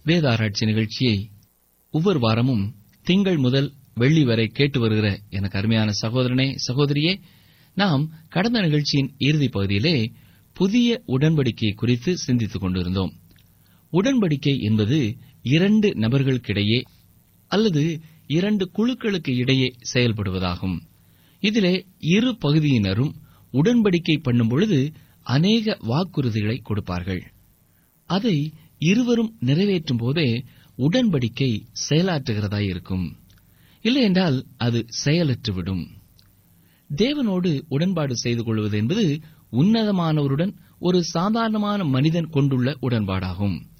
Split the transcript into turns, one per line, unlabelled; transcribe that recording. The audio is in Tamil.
வேதாராய்ச்சி நிகழ்ச்சியை ஒவ்வொரு வாரமும் திங்கள் முதல் வெள்ளி வரை கேட்டு வருகிற எனக்கு அருமையான சகோதரனே சகோதரியே நாம் கடந்த நிகழ்ச்சியின் இறுதிப் பகுதியிலே புதிய உடன்படிக்கை குறித்து சிந்தித்துக் கொண்டிருந்தோம் உடன்படிக்கை என்பது இரண்டு நபர்களுக்கிடையே அல்லது இரண்டு குழுக்களுக்கு இடையே செயல்படுவதாகும் இதிலே இரு பகுதியினரும் உடன்படிக்கை பண்ணும் பொழுது அநேக வாக்குறுதிகளை கொடுப்பார்கள் அதை இருவரும் நிறைவேற்றும் போதே உடன்படிக்கை செயலாற்றுகிறதாயிருக்கும் இல்லையென்றால் அது செயலற்றுவிடும் தேவனோடு உடன்பாடு செய்து கொள்வது என்பது உன்னதமானவருடன் ஒரு சாதாரணமான மனிதன் கொண்டுள்ள உடன்பாடாகும்